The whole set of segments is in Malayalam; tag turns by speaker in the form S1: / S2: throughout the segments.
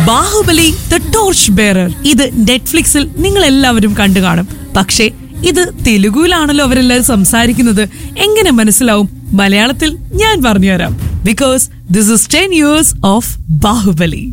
S1: ബാഹുബലി ദ ടോർച്ച് ബെയറർ ഇത് നെറ്റ്ഫ്ലിക്സിൽ നിങ്ങൾ എല്ലാവരും കണ്ടു കാണും പക്ഷേ ഇത് തെലുഗുവിലാണല്ലോ അവരെല്ലാവരും സംസാരിക്കുന്നത് എങ്ങനെ മനസ്സിലാവും മലയാളത്തിൽ ഞാൻ പറഞ്ഞുതരാം because this is ten years of Baahubali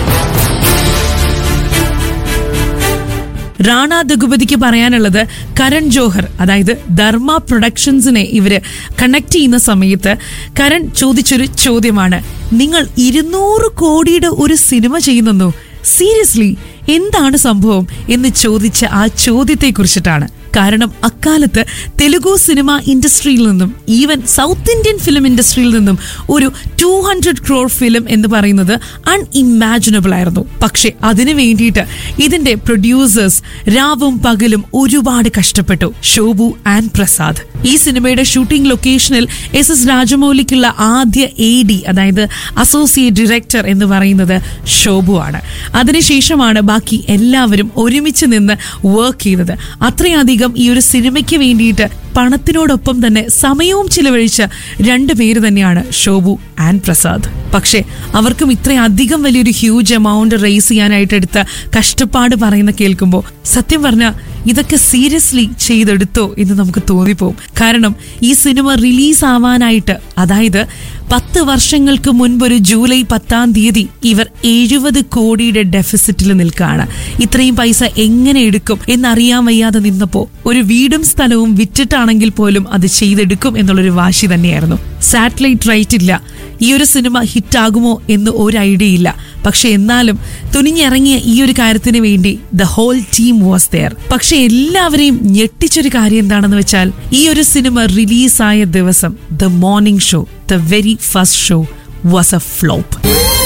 S1: Rana ദഗുപതിക്ക് പറയാനുള്ളത് കരൺ ജോഹർ അതായത് ധർമ്മ പ്രൊഡക്ഷൻസിനെ ഇവര് കണക്ട് ചെയ്യുന്ന സമയത്ത് കരൺ ചോദിച്ചൊരു ചോദ്യമാണ് നിങ്ങൾ ഇരുന്നൂറ് കോടിയുടെ ഒരു സിനിമ ചെയ്യുന്നെന്നോ സീരിയസ്ലി എന്താണ് സംഭവം എന്ന് ചോദിച്ച ആ ചോദ്യത്തെ കുറിച്ചിട്ടാണ് കാരണം അക്കാലത്ത് തെലുഗു സിനിമ ഇൻഡസ്ട്രിയിൽ നിന്നും ഈവൻ സൗത്ത് ഇന്ത്യൻ ഫിലിം ഇൻഡസ്ട്രിയിൽ നിന്നും ഒരു ടു ഹൺഡ്രഡ് ക്രോർ ഫിലിം എന്ന് പറയുന്നത് അൺഇമാജിനബിൾ ആയിരുന്നു പക്ഷെ അതിനു വേണ്ടിയിട്ട് ഇതിന്റെ പ്രൊഡ്യൂസേഴ്സ് രാവും പകലും ഒരുപാട് കഷ്ടപ്പെട്ടു ഷോബു ആൻഡ് പ്രസാദ് ഈ സിനിമയുടെ ഷൂട്ടിംഗ് ലൊക്കേഷനിൽ എസ് എസ് രാജമൗലിക്കുള്ള ആദ്യ എ ഡി അതായത് അസോസിയേറ്റ് ഡയറക്ടർ എന്ന് പറയുന്നത് ഷോബു ആണ് അതിനുശേഷമാണ് ബാക്കി എല്ലാവരും ഒരുമിച്ച് നിന്ന് വർക്ക് ചെയ്തത് അത്രയധികം ഈ ഒരു സിനിമയ്ക്ക് വേണ്ടിയിട്ട് പണത്തിനോടൊപ്പം തന്നെ സമയവും ചിലവഴിച്ച രണ്ടു പേര് തന്നെയാണ് ഷോബു ആൻഡ് പ്രസാദ് പക്ഷേ അവർക്കും ഇത്രയധികം വലിയൊരു ഹ്യൂജ് എമൗണ്ട് റേസ് ചെയ്യാനായിട്ട് എടുത്ത കഷ്ടപ്പാട് പറയുന്ന കേൾക്കുമ്പോൾ സത്യം പറഞ്ഞാൽ ഇതൊക്കെ സീരിയസ്ലി ചെയ്തെടുത്തോ എന്ന് നമുക്ക് തോന്നിപ്പോവും കാരണം ഈ സിനിമ റിലീസ് ആവാനായിട്ട് അതായത് പത്ത് വർഷങ്ങൾക്ക് മുൻപ് ഒരു ജൂലൈ പത്താം തീയതി ഇവർ എഴുപത് കോടിയുടെ ഡെഫിസിറ്റിൽ നിൽക്കുകയാണ് ഇത്രയും പൈസ എങ്ങനെ എടുക്കും എന്നറിയാൻ വയ്യാതെ നിന്നപ്പോ ഒരു വീടും സ്ഥലവും വിറ്റിട്ടാണെങ്കിൽ പോലും അത് ചെയ്തെടുക്കും എന്നുള്ളൊരു വാശി തന്നെയായിരുന്നു സാറ്റലൈറ്റ് റൈറ്റ് ഇല്ല ഈ ഒരു സിനിമ ഹിറ്റാകുമോ എന്ന് ഒരു ഐഡിയ ഇല്ല പക്ഷെ എന്നാലും തുനിഞ്ഞിറങ്ങിയ ഈ ഒരു കാര്യത്തിന് വേണ്ടി the whole team was there പക്ഷെ എല്ലാവരെയും ഞെട്ടിച്ചൊരു കാര്യം എന്താണെന്ന് വെച്ചാൽ ഈ ഒരു സിനിമ റിലീസായ ദിവസം the morning show the very first show was a flop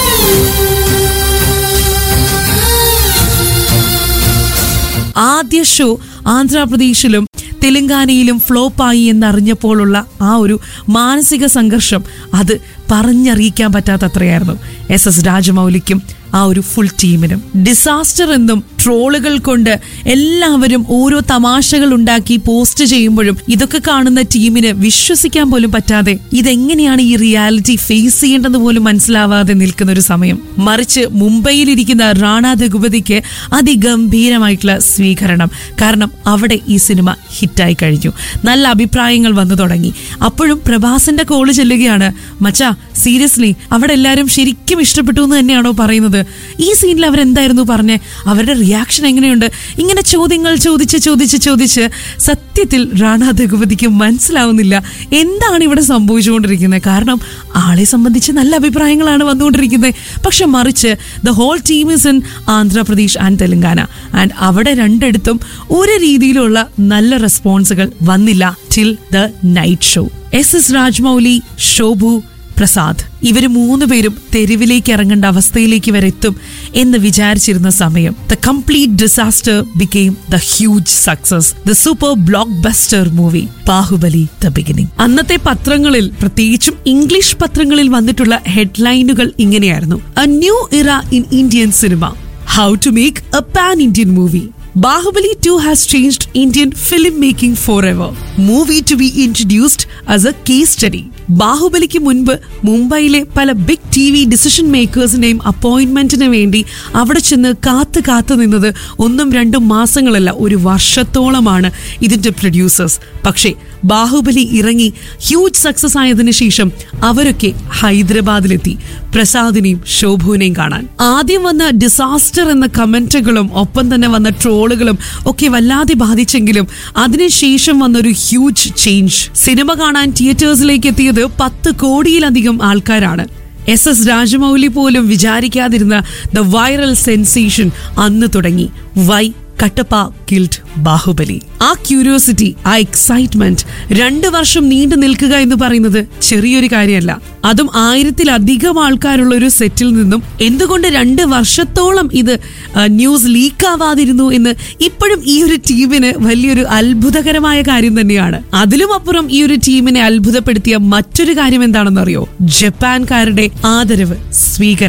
S1: ആദ്യ ഷോ ആന്ധ്രാപ്രദേശിലും തെലങ്കാനയിലും ഫ്ലോപ്പായി എന്നറിഞ്ഞപ്പോഴുള്ള ആ ഒരു മാനസിക സംഘർഷം അത് പറഞ്ഞറിയിക്കാൻ പറ്റാത്തത്രയായിരുന്നു എസ് എസ് രാജമൗലിക്കും ആ ഒരു ഫുൾ ടീമിനും ഡിസാസ്റ്റർ എന്നും ട്രോളുകൾ കൊണ്ട് എല്ലാവരും ഓരോ തമാശകൾ ഉണ്ടാക്കി പോസ്റ്റ് ചെയ്യുമ്പോഴും ഇതൊക്കെ കാണുന്ന ടീമിന് വിശ്വസിക്കാൻ പോലും പറ്റാതെ ഇതെങ്ങനെയാണ് ഈ റിയാലിറ്റി ഫേസ് ചെയ്യേണ്ടത് പോലും മനസ്സിലാവാതെ നിൽക്കുന്ന ഒരു സമയം മറിച്ച് മുംബൈയിലിരിക്കുന്ന റാണ ദഗുപതിക്ക് അതിഗംഭീരമായിട്ടുള്ള സ്വീകരണം കാരണം അവിടെ ഈ സിനിമ ഹിറ്റായി കഴിഞ്ഞു നല്ല അഭിപ്രായങ്ങൾ വന്നു തുടങ്ങി അപ്പോഴും പ്രഭാസിന്റെ കോള് ചെല്ലുകയാണ് മച്ചാ സീരിയസ്ലി അവിടെ എല്ലാവരും ശരിക്കും ഇഷ്ടപ്പെട്ടു എന്ന് തന്നെയാണോ പറയുന്നത് ഈ സീനിൽ അവരെന്തായിരുന്നു പറഞ്ഞേ അവരുടെ റിയാക്ഷൻ എങ്ങനെയുണ്ട് ഇങ്ങനെ ചോദ്യങ്ങൾ ചോദിച്ച് ചോദിച്ച് ചോദിച്ച് സത്യത്തിൽ റാണ ദഗുപതിക്ക് മനസ്സിലാവുന്നില്ല എന്താണ് ഇവിടെ സംഭവിച്ചുകൊണ്ടിരിക്കുന്നത് കാരണം ആളെ സംബന്ധിച്ച് നല്ല അഭിപ്രായങ്ങളാണ് വന്നുകൊണ്ടിരിക്കുന്നത് പക്ഷെ മറിച്ച് the whole team is in Andhra Pradesh and Telangana and അവിടെ രണ്ടിടത്തും ഒരു രീതിയിലുള്ള നല്ല റെസ്പോൺസുകൾ വന്നില്ല till the night show S S Rajamouli Shobu Prasad ഇവര് മൂന്ന് പേരും തെരുവിലേക്ക് ഇറങ്ങേണ്ട അവസ്ഥയിലേക്ക് വരെ എത്തും എന്ന് വിചാരിച്ചിരുന്ന സമയം the complete disaster became the huge success the super blockbuster movie Baahubali the beginning അന്നത്തെ പത്രങ്ങളിൽ പ്രത്യേകിച്ചും ഇംഗ്ലീഷ് പത്രങ്ങളിൽ വന്നിട്ടുള്ള ഹെഡ്ലൈനുകൾ ഇങ്ങനെയായിരുന്നു a new era in Indian cinema how to make a pan Indian movie Bahubali 2 has changed Indian filmmaking forever. Movie to be introduced as a case study. ബാഹുബലിക്ക് മുൻപ് മുംബൈയിലെ പല ബിഗ് ടി വി ഡിസിഷൻ മേക്കേഴ്സിന്റെയും അപ്പോയിന്റ്മെന്റിന് വേണ്ടി അവിടെ ചെന്ന് കാത്തു കാത്തു നിന്നത് ഒന്നും രണ്ടും മാസങ്ങളല്ല ഒരു വർഷത്തോളമാണ് ഇതിന്റെ പ്രൊഡ്യൂസേഴ്സ് പക്ഷേ ബാഹുബലി ഇറങ്ങി ഹ്യൂജ് സക്സസ് ആയതിനു ശേഷം അവരൊക്കെ ഹൈദരാബാദിലെത്തി പ്രസാദിനെയും ശോഭുവിനെയും കാണാൻ ആദ്യം വന്ന ഡിസാസ്റ്റർ എന്ന കമന്റുകളും ഒപ്പം തന്നെ വന്ന ട്രോളുകളും ഒക്കെ വല്ലാതെ ബാധിച്ചെങ്കിലും അതിനുശേഷം വന്നൊരു ഹ്യൂജ് ചേഞ്ച് സിനിമ കാണാൻ തിയേറ്റേഴ്സിലേക്ക് എത്തിയത് പത്ത് കോടിയിലധികം ആൾക്കാരാണ് എസ് എസ് രാജമൗലി പോലും വിചാരിക്കാതിരുന്ന ദ വൈറൽ സെൻസേഷൻ അന്ന് തുടങ്ങി വൈ കട്ടപ്പ കിൽഡ് ബാഹുബലി ആ ക്യൂരിയോസിറ്റി ആ എക്സൈറ്റ്മെന്റ് രണ്ട് വർഷം നീണ്ടു നിൽക്കുക എന്ന് പറയുന്നത് ചെറിയൊരു കാര്യമല്ല അതും ആയിരത്തിലധികം ആൾക്കാരുള്ള ഒരു സെറ്റിൽ നിന്നും എന്തുകൊണ്ട് രണ്ട് വർഷത്തോളം ഇത് ആ, ന്യൂസ് ലീക്ക് ആവാതിരുന്നു എന്ന് ഇപ്പോഴും ഈ ഒരു ടീമിന് വലിയൊരു അത്ഭുതകരമായ കാര്യം തന്നെയാണ് അതിലും അപ്പുറം ഈ ഒരു ടീമിനെ അത്ഭുതപ്പെടുത്തിയ മറ്റൊരു കാര്യം എന്താണെന്നറിയോ ജപ്പാൻകാരുടെ ആദരവ് സ്വീകരണം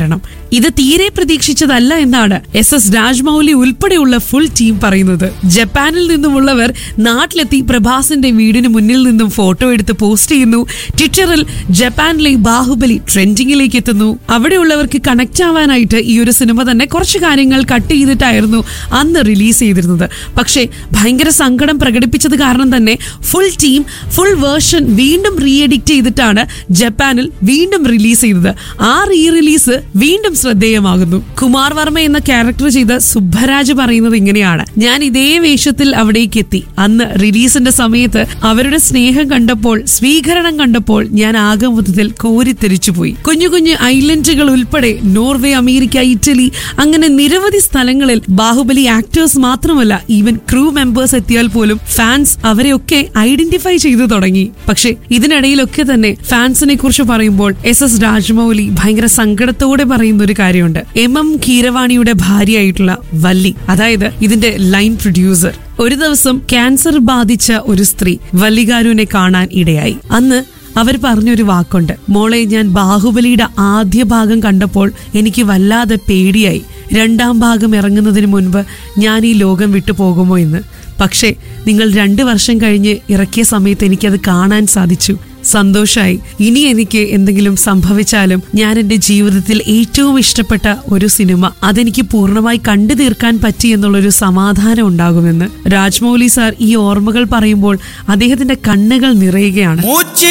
S1: ഇത് തീരെ പ്രതീക്ഷിച്ചതല്ല എന്നാണ് എസ് എസ് രാജ്മൗലി ഉൾപ്പെടെയുള്ള ഫുൾ ടീം പറയുന്നത് ജപ്പാനിൽ നിന്നുമുള്ളവർ നാട്ടിലെത്തി പ്രഭാസിന്റെ വീടിന് മുന്നിൽ നിന്നും ഫോട്ടോ എടുത്ത് പോസ്റ്റ് ചെയ്യുന്നു ട്വിറ്ററിൽ ജപ്പാനിലെ ബാഹുബലി ട്രെൻഡിങ്ങിലേക്ക് എത്തുന്നു അവിടെയുള്ളവർക്ക് കണക്ട് ആവാനായിട്ട് ഈ ഒരു സിനിമ തന്നെ കുറച്ച് കാര്യങ്ങൾ കട്ട് ചെയ്തിട്ടായിരുന്നു അന്ന് റിലീസ് ചെയ്തിരുന്നത് പക്ഷേ ഭയങ്കര സങ്കടം പ്രകടിപ്പിച്ചത് കാരണം തന്നെ ഫുൾ ടീം ഫുൾ വേർഷൻ വീണ്ടും റീ എഡിറ്റ് ചെയ്തിട്ടാണ് ജപ്പാനിൽ വീണ്ടും റിലീസ് ചെയ്തത് ആ റീ റിലീസ് വീണ്ടും ശ്രദ്ധേയമാകുന്നു കുമാർ വർമ്മ എന്ന ക്യാരക്ടർ ചെയ്ത സുബ്ബരാജ് പറയുന്നത് ഇങ്ങനെയാണ് ഞാൻ ഇതേ വേഷത്തിൽ അവിടേക്ക് എത്തി അന്ന് റിലീസിന്റെ സമയത്ത് അവരുടെ സ്നേഹം കണ്ടപ്പോൾ സ്വീകരണം കണ്ടപ്പോൾ ഞാൻ ആകെ മൊത്തത്തിൽ കോരിത്തെരിച്ചുപോയി കുഞ്ഞു കുഞ്ഞു ഐലൻഡുകൾ ഉൾപ്പെടെ നോർവേ അമേരിക്ക ഇറ്റലി അങ്ങനെ നിരവധി സ്ഥലങ്ങളിൽ ബാഹുബലി ആക്ടേഴ്സ് മാത്രമല്ല ഈവൻ ക്രൂ മെമ്പേഴ്സ് എത്തിയാൽ പോലും ഫാൻസ് അവരെയൊക്കെ ഐഡന്റിഫൈ ചെയ്തു തുടങ്ങി പക്ഷെ ഇതിനിടയിലൊക്കെ തന്നെ ഫാൻസിനെ കുറിച്ച് പറയുമ്പോൾ എസ് എസ് രാജമൗലി ഭയങ്കര സങ്കടത്തോടെ പറയുന്ന ഒരു കാര്യമുണ്ട് എം എം കീരവാണിയുടെ ഭാര്യയായിട്ടുള്ള വല്ലി അതായത് ഇതിന്റെ ലൈൻ പ്രൊഡ്യൂസർ ഒരു ദിവസം ക്യാൻസർ ബാധിച്ച ഒരു സ്ത്രീ വല്ലികാരുവിനെ കാണാൻ ഇടയായി അന്ന് അവർ പറഞ്ഞൊരു വാക്കുണ്ട് മോളെ ഞാൻ ബാഹുബലിയുടെ ആദ്യ ഭാഗം കണ്ടപ്പോൾ എനിക്ക് വല്ലാതെ പേടിയായി രണ്ടാം ഭാഗം ഇറങ്ങുന്നതിന് മുൻപ് ഞാൻ ഈ ലോകം വിട്ടു പോകുമോ എന്ന് പക്ഷേ നിങ്ങൾ രണ്ട് വർഷം കഴിഞ്ഞ് ഇറക്കിയ സമയത്ത് എനിക്കത് കാണാൻ സാധിച്ചു സന്തോഷായി ഇനി എനിക്ക് എന്തെങ്കിലും സംഭവിച്ചാലും ഞാൻ എൻ്റെ ജീവിതത്തിൽ ഏറ്റവും ഇഷ്ടപ്പെട്ട ഒരു സിനിമ അതെനിക്ക് പൂർണ്ണമായി കണ്ടു തീർക്കാൻ പറ്റി എന്നുള്ളൊരു സമാധാനം ഉണ്ടാകുമെന്ന് രാജ്മൗലി സാർ ഈ ഓർമ്മകൾ പറയുമ്പോൾ അദ്ദേഹത്തിന്റെ കണ്ണുകൾ നിറയുകയാണ്
S2: മൂച്ചി